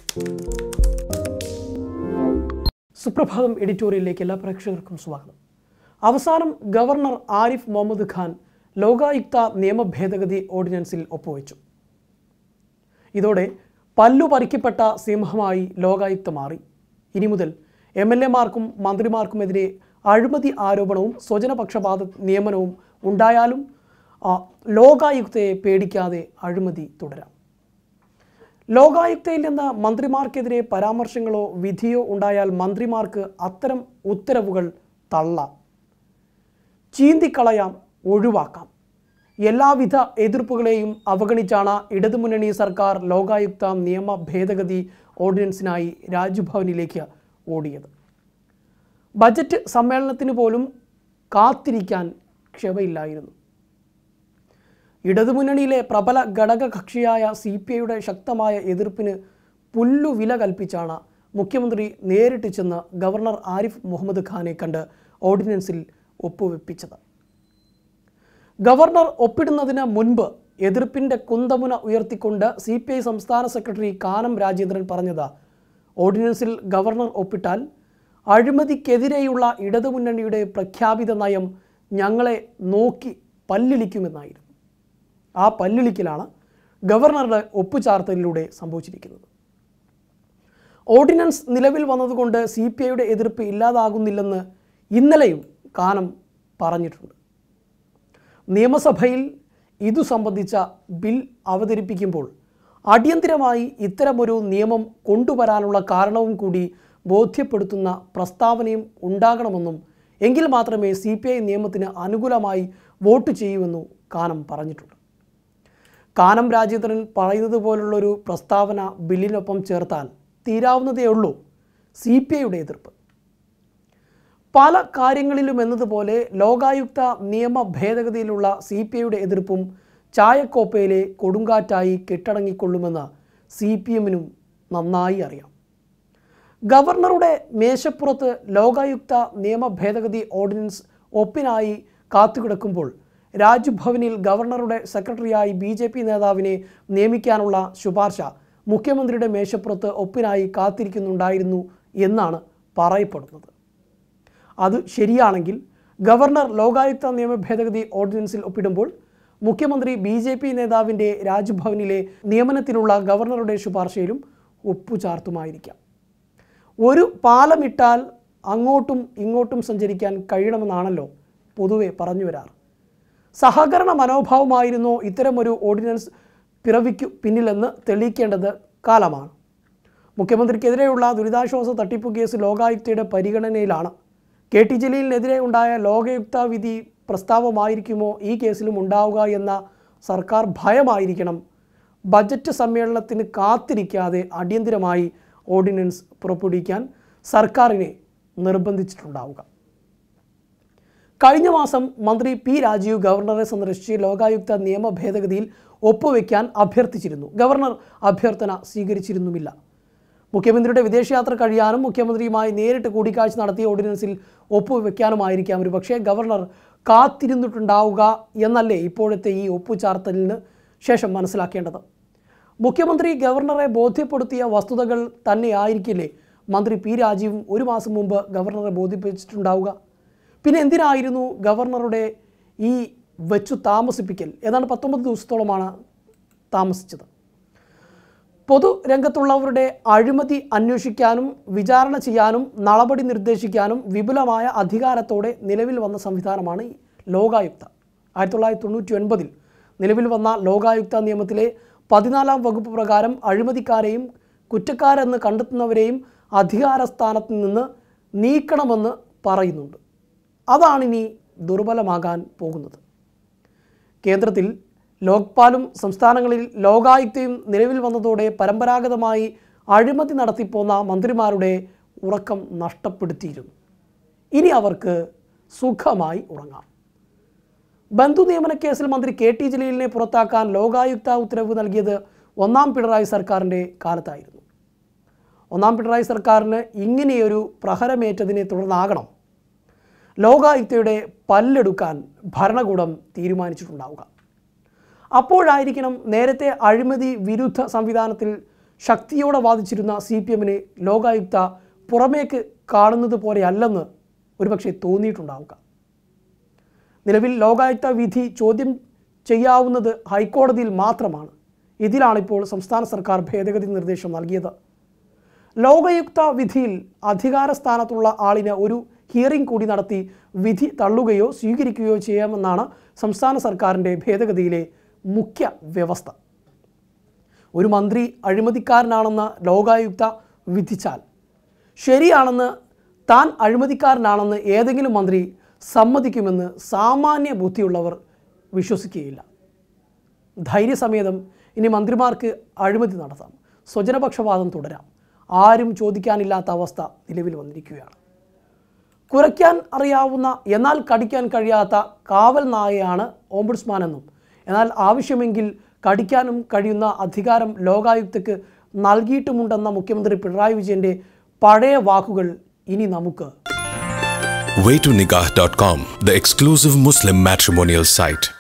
സുപ്രഭാതം എഡിറ്റോറിയലിലേക്ക് എല്ലാ പ്രേക്ഷകർക്കും സ്വാഗതം അവസാനം ഗവർണർ ആരിഫ് മുഹമ്മദ് ഖാൻ ലോകായുക്ത നിയമ ഭേദഗതി ഓർഡിനൻസിൽ ഒപ്പുവെച്ചു ഇതോടെ പല്ലു പറിക്കപ്പെട്ട സിംഹമായി ലോകായുക്ത മാറി ഇനി മുതൽ എം എൽ എമാർക്കും മന്ത്രിമാർക്കുമെതിരെ അഴിമതി ആരോപണവും സ്വജനപക്ഷപാത നിയമനവും ഉണ്ടായാലും ആ, ലോകായുക്തയെ പേടിക്കാതെ അഴിമതി തുടരാം ലോകായുക്തയിൽ നിന്ന് മന്ത്രിമാർക്കെതിരെ പരാമർശങ്ങളോ വിധിയോ ഉണ്ടായാൽ മന്ത്രിമാർക്ക് അത്തരം ഉത്തരവുകൾ തള്ളാം ചീന്തിക്കളയാം ഒഴിവാക്കാം എല്ലാവിധ എതിർപ്പുകളെയും അവഗണിച്ചാണ് ഇടതുമുന്നണി സർക്കാർ ലോകായുക്ത നിയമ ഭേദഗതി ഓർഡിനൻസിനായി രാജ്ഭവനിലേക്ക് ഓടിയത് ബജറ്റ് സമ്മേളനത്തിന് പോലും കാത്തിരിക്കാൻ ക്ഷമയില്ലായിരുന്നു ഇടതുമുന്നണിയിലെ പ്രബല ഘടകകക്ഷിയായ സി പി ഐയുടെ ശക്തമായ എതിർപ്പിന് പുല്ലുവില കൽപ്പിച്ചാണ് മുഖ്യമന്ത്രി നേരിട്ട് ചെന്ന് ഗവർണർ ആരിഫ് മുഹമ്മദ് ഖാനെ കണ്ട് ഓർഡിനൻസിൽ ഒപ്പുവെപ്പിച്ചത് ഗവർണർ ഒപ്പിടുന്നതിന് മുൻപ് എതിർപ്പിൻ്റെ കുന്തമുന ഉയർത്തിക്കൊണ്ട് സി പി ഐ സംസ്ഥാന സെക്രട്ടറി കാനം രാജേന്ദ്രൻ പറഞ്ഞത് ഓർഡിനൻസിൽ ഗവർണർ ഒപ്പിട്ടാൽ അഴിമതിക്കെതിരെയുള്ള ഇടതുമുന്നണിയുടെ പ്രഖ്യാപിത നയം ഞങ്ങളെ നോക്കി പല്ലിളിക്കുമെന്നായിരുന്നു ആ പല്ലിളിക്കലാണ് ഗവർണറുടെ ഒപ്പുചാർത്തലിലൂടെ സംഭവിച്ചിരിക്കുന്നത് ഓർഡിനൻസ് നിലവിൽ വന്നതുകൊണ്ട് സി പി ഐയുടെ എതിർപ്പ് ഇല്ലാതാകുന്നില്ലെന്ന് ഇന്നലെയും കാനം പറഞ്ഞിട്ടുണ്ട് നിയമസഭയിൽ ഇതു സംബന്ധിച്ച ബിൽ അവതരിപ്പിക്കുമ്പോൾ അടിയന്തിരമായി ഇത്തരമൊരു നിയമം കൊണ്ടുവരാനുള്ള കാരണവും കൂടി ബോധ്യപ്പെടുത്തുന്ന പ്രസ്താവനയും ഉണ്ടാകണമെന്നും എങ്കിൽ മാത്രമേ സി പി ഐ നിയമത്തിന് അനുകൂലമായി വോട്ട് ചെയ്യുമെന്നും കാനം പറഞ്ഞിട്ടുണ്ട് കാനം രാജേന്ദ്രൻ പറയുന്നത് പോലുള്ളൊരു പ്രസ്താവന ബില്ലിനൊപ്പം ചേർത്താൽ തീരാവുന്നതേ ഉള്ളൂ സി പി ഐയുടെ എതിർപ്പ് പല കാര്യങ്ങളിലും എന്നതുപോലെ ലോകായുക്ത നിയമ ഭേദഗതിയിലുള്ള സി പി ഐയുടെ എതിർപ്പും ചായക്കോപ്പയിലെ കൊടുങ്കാറ്റായി കെട്ടടങ്ങിക്കൊള്ളുമെന്ന് സി പി എമ്മിനും നന്നായി അറിയാം ഗവർണറുടെ മേശപ്പുറത്ത് ലോകായുക്ത നിയമ ഭേദഗതി ഓർഡിനൻസ് ഒപ്പിനായി കാത്തുകിടക്കുമ്പോൾ രാജ്ഭവനിൽ ഗവർണറുടെ സെക്രട്ടറിയായി ബി ജെ പി നേതാവിനെ നിയമിക്കാനുള്ള ശുപാർശ മുഖ്യമന്ത്രിയുടെ മേശപ്പുറത്ത് ഒപ്പിനായി കാത്തിരിക്കുന്നുണ്ടായിരുന്നു എന്നാണ് പറയപ്പെടുന്നത് അത് ശരിയാണെങ്കിൽ ഗവർണർ ലോകായുക്ത നിയമ ഭേദഗതി ഓർഡിനൻസിൽ ഒപ്പിടുമ്പോൾ മുഖ്യമന്ത്രി ബി ജെ പി നേതാവിൻ്റെ രാജ്ഭവനിലെ നിയമനത്തിനുള്ള ഗവർണറുടെ ശുപാർശയിലും ഒപ്പുചാർത്തുമായിരിക്കാം ഒരു പാലമിട്ടാൽ അങ്ങോട്ടും ഇങ്ങോട്ടും സഞ്ചരിക്കാൻ കഴിയണമെന്നാണല്ലോ പൊതുവെ പറഞ്ഞു വരാറ് സഹകരണ മനോഭാവമായിരുന്നോ ഇത്തരമൊരു ഓർഡിനൻസ് പിറവിക്കു പിന്നിലെന്ന് തെളിയിക്കേണ്ടത് കാലമാണ് മുഖ്യമന്ത്രിക്കെതിരെയുള്ള ദുരിതാശ്വാസ തട്ടിപ്പ് കേസ് ലോകായുക്തയുടെ പരിഗണനയിലാണ് കെ ടി ജലീലിനെതിരെ ഉണ്ടായ ലോകയുക്ത വിധി പ്രസ്താവമായിരിക്കുമോ ഈ കേസിലും ഉണ്ടാവുക എന്ന സർക്കാർ ഭയമായിരിക്കണം ബജറ്റ് സമ്മേളനത്തിന് കാത്തിരിക്കാതെ അടിയന്തിരമായി ഓർഡിനൻസ് പുറപ്പെടുവിക്കാൻ സർക്കാരിനെ നിർബന്ധിച്ചിട്ടുണ്ടാവുക കഴിഞ്ഞ മാസം മന്ത്രി പി രാജീവ് ഗവർണറെ സന്ദർശിച്ച് ലോകായുക്ത നിയമ ഭേദഗതിയിൽ ഒപ്പുവെക്കാൻ അഭ്യർത്ഥിച്ചിരുന്നു ഗവർണർ അഭ്യർത്ഥന സ്വീകരിച്ചിരുന്നുമില്ല മുഖ്യമന്ത്രിയുടെ വിദേശയാത്ര കഴിയാനും മുഖ്യമന്ത്രിയുമായി നേരിട്ട് കൂടിക്കാഴ്ച നടത്തിയ ഓർഡിനൻസിൽ ഒപ്പുവെക്കാനുമായിരിക്കാം ഒരു പക്ഷേ ഗവർണർ കാത്തിരുന്നിട്ടുണ്ടാവുക എന്നല്ലേ ഇപ്പോഴത്തെ ഈ ഒപ്പുചാർത്തലിന് ശേഷം മനസ്സിലാക്കേണ്ടത് മുഖ്യമന്ത്രി ഗവർണറെ ബോധ്യപ്പെടുത്തിയ വസ്തുതകൾ തന്നെയായിരിക്കില്ലേ മന്ത്രി പി രാജീവും ഒരു മാസം മുമ്പ് ഗവർണറെ ബോധിപ്പിച്ചിട്ടുണ്ടാവുക പിന്നെ എന്തിനായിരുന്നു ഗവർണറുടെ ഈ വെച്ചു താമസിപ്പിക്കൽ ഏതാണ്ട് പത്തൊമ്പത് ദിവസത്തോളമാണ് താമസിച്ചത് പൊതുരംഗത്തുള്ളവരുടെ അഴിമതി അന്വേഷിക്കാനും വിചാരണ ചെയ്യാനും നടപടി നിർദ്ദേശിക്കാനും വിപുലമായ അധികാരത്തോടെ നിലവിൽ വന്ന സംവിധാനമാണ് ഈ ലോകായുക്ത ആയിരത്തി തൊള്ളായിരത്തി തൊണ്ണൂറ്റി ഒൻപതിൽ നിലവിൽ വന്ന ലോകായുക്ത നിയമത്തിലെ പതിനാലാം വകുപ്പ് പ്രകാരം അഴിമതിക്കാരെയും കുറ്റക്കാരെന്ന് കണ്ടെത്തുന്നവരെയും അധികാര സ്ഥാനത്ത് നിന്ന് നീക്കണമെന്ന് പറയുന്നുണ്ട് അതാണിനി ദുർബലമാകാൻ പോകുന്നത് കേന്ദ്രത്തിൽ ലോക്പാലും സംസ്ഥാനങ്ങളിൽ ലോകായുക്തയും നിലവിൽ വന്നതോടെ പരമ്പരാഗതമായി അഴിമതി നടത്തിപ്പോന്ന മന്ത്രിമാരുടെ ഉറക്കം നഷ്ടപ്പെടുത്തിയിരുന്നു ഇനി അവർക്ക് സുഖമായി ഉറങ്ങാം ബന്ധു നിയമന കേസിൽ മന്ത്രി കെ ടി ജലീലിനെ പുറത്താക്കാൻ ലോകായുക്ത ഉത്തരവ് നൽകിയത് ഒന്നാം പിണറായി സർക്കാരിൻ്റെ കാലത്തായിരുന്നു ഒന്നാം പിണറായി സർക്കാരിന് ഇങ്ങനെയൊരു പ്രഹരമേറ്റതിനെ തുടർന്നാകണം ലോകായുക്തയുടെ പല്ലെടുക്കാൻ ഭരണകൂടം തീരുമാനിച്ചിട്ടുണ്ടാവുക അപ്പോഴായിരിക്കണം നേരത്തെ അഴിമതി വിരുദ്ധ സംവിധാനത്തിൽ ശക്തിയോടെ വാദിച്ചിരുന്ന സി പി എമ്മിനെ ലോകായുക്ത പുറമേക്ക് കാണുന്നത് പോലെയല്ലെന്ന് ഒരുപക്ഷെ തോന്നിയിട്ടുണ്ടാവുക നിലവിൽ ലോകായുക്ത വിധി ചോദ്യം ചെയ്യാവുന്നത് ഹൈക്കോടതിയിൽ മാത്രമാണ് ഇതിലാണിപ്പോൾ സംസ്ഥാന സർക്കാർ ഭേദഗതി നിർദ്ദേശം നൽകിയത് ലോകയുക്ത വിധിയിൽ അധികാര സ്ഥാനത്തുള്ള ആളിന് ഒരു ഹിയറിംഗ് കൂടി നടത്തി വിധി തള്ളുകയോ സ്വീകരിക്കുകയോ ചെയ്യാമെന്നാണ് സംസ്ഥാന സർക്കാരിൻ്റെ ഭേദഗതിയിലെ മുഖ്യ വ്യവസ്ഥ ഒരു മന്ത്രി അഴിമതിക്കാരനാണെന്ന് ലോകായുക്ത വിധിച്ചാൽ ശരിയാണെന്ന് താൻ അഴിമതിക്കാരനാണെന്ന് ഏതെങ്കിലും മന്ത്രി സമ്മതിക്കുമെന്ന് സാമാന്യ ബുദ്ധിയുള്ളവർ വിശ്വസിക്കുകയില്ല ധൈര്യസമേതം ഇനി മന്ത്രിമാർക്ക് അഴിമതി നടത്താം സ്വജനപക്ഷപാതം തുടരാം ആരും ചോദിക്കാനില്ലാത്ത അവസ്ഥ നിലവിൽ വന്നിരിക്കുകയാണ് കുറയ്ക്കാൻ അറിയാവുന്ന എന്നാൽ കടിക്കാൻ കഴിയാത്ത കാവൽ നായയാണ് ഓംബുഡ്സ്മാൻ എന്നും എന്നാൽ ആവശ്യമെങ്കിൽ കടിക്കാനും കഴിയുന്ന അധികാരം ലോകായുക്തക്ക് നൽകിയിട്ടുമുണ്ടെന്ന മുഖ്യമന്ത്രി പിണറായി വിജയൻ്റെ പഴയ വാക്കുകൾ ഇനി നമുക്ക് waytonikah.com, the exclusive Muslim matrimonial site.